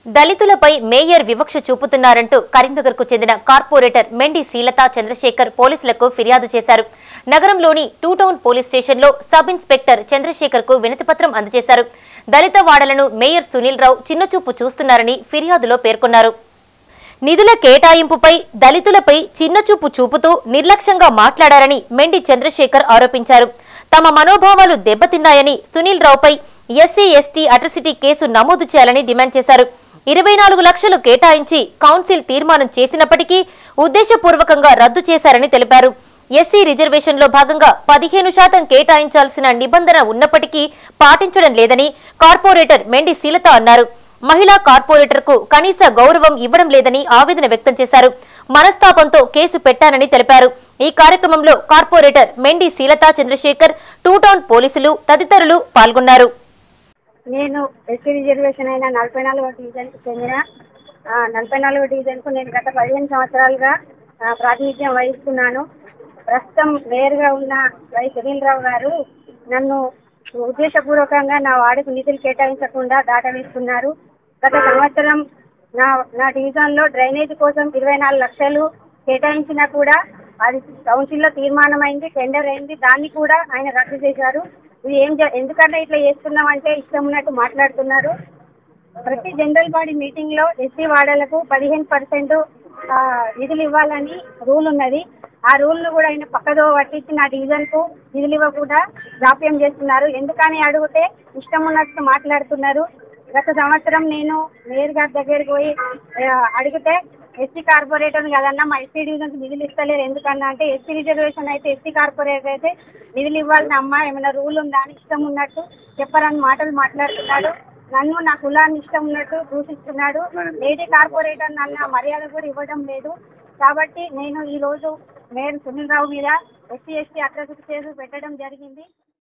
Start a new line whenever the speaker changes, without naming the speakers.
దళితులపై మేయర్ వివక్ష చూపుతున్నారంటూ కరీంనగర్ కు చెందిన కార్పొరేటర్ మెండి శ్రీలత చంద్రశేఖర్ పోలీసులకు ఫిర్యాదు చేశారు నగరంలోని టూ టౌన్ పోలీస్ స్టేషన్లో సబ్ ఇన్స్పెక్టర్ చంద్రశేఖర్ కు వినతిపత్రం అందజేశారు దళిత వాడలను మేయర్ సునీల్ రావు చిన్నచూపు చూస్తున్నారని ఫిర్యాదులో పేర్కొన్నారు నిధుల కేటాయింపుపై దళితులపై చిన్నచూపు చూపుతూ నిర్లక్ష్యంగా మాట్లాడారని మెండి చంద్రశేఖర్ ఆరోపించారు తమ మనోభావాలు దెబ్బతిన్నాయని సునీల్ రావుపై ఎస్సీ ఎస్టీ అట్రసిటీ కేసు నమోదు చేయాలని డిమాండ్ చేశారు ఇరవై నాలుగు లక్షలు కేటాయించి కౌన్సిల్ తీర్మానం చేసినప్పటికీ ఉద్దేశపూర్వకంగా రద్దు చేశారని తెలిపారు ఎస్సీ రిజర్వేషన్లో భాగంగా పదిహేను శాతం కేటాయించాల్సిన నిబంధన ఉన్నప్పటికీ పాటించడం లేదని కార్పొరేటర్ మెండి శ్రీలత అన్నారు మహిళా కార్పొరేటర్కు కనీస గౌరవం ఇవ్వడం లేదని ఆవేదన వ్యక్తం చేశారు మనస్తాపంతో కేసు పెట్టానని తెలిపారు ఈ కార్యక్రమంలో corporator Mendi Srilatha Chandrashekar two town పోలీసులు తదితరులు పాల్గొన్నారు
నేను ఎస్సీ రిజర్వేషన్ అయిన నలభై నాలుగో డివిజన్ కు చెందిన ఆ, నలభై నాలుగో డివిజన్ కు నేను గత పదిహేను సంవత్సరాలుగా ఆ, ప్రాతినిధ్యం వహిస్తున్నాను ప్రస్తుతం మేయర్ గా ఉన్న వై సునీల్ రావు గారు నన్ను ఉద్దేశపూర్వకంగా నా వార్డుకు నిధులు కేటాయించకుండా దాటవేస్తున్నారు గత సంవత్సరం నా నా డివిజన్ లో డ్రైనేజ్ కోసం ఇరవై నాలుగు లక్షలు కేటాయించినా కూడా అది కౌన్సిల్ లో తీర్మానం అయింది టెండర్ అయింది దాన్ని కూడా ఆయన రద్దు చేశారు ఇది ఏం జ- ఎందుకంటే ఇట్లా చేస్తున్నాం అంటే ఇష్టం ఉన్నట్టు మాట్లాడుతున్నారు ప్రతి జనరల్ బాడీ మీటింగ్ లో ఎస్సీ వార్డులకు పదిహేను పర్సెంట్ నిధులు ఇవ్వాలని రూల్ ఉన్నది ఆ రూల్ ను కూడా ఆయన పక్కదో పట్టించి నా డివిజన్ కు నిధులు ఇవ్వకుండా జాప్యం చేస్తున్నారు ఎందుకని అడిగితే ఇష్టం ఉన్నట్టు మాట్లాడుతున్నారు గత సంవత్సరం నేను మేయర్ గారి దగ్గరికి పోయి ఆ, అడిగితే ఎస్సీ కార్పొరేటర్ కదన్నా మా ఎస్సీ డివిజన్ కి నిధులు ఇస్తలేరు ఎందుకన్నా అంటే ఎస్సీ రిజర్వేషన్ అయితే ఎస్సీ కార్పొరేటర్ అయితే నిధులు ఇవ్వాలని అమ్మా ఏమైనా రూల్ ఉందా అని ఇష్టం ఉన్నట్టు చెప్పరని మాటలు మాట్లాడుతున్నాడు నన్ను నా కులాన్ని ఇష్టం ఉన్నట్టు దూషిస్తున్నాడు లేడీ కార్పొరేటర్ నన్ను మర్యాద కూడా ఇవ్వడం లేదు కాబట్టి నేను ఈ రోజు మేయర్ సునీల్ రావు మీద ఎస్సీ ఎస్టీ అట్రాసిటీ కేసు పెట్టడం జరిగింది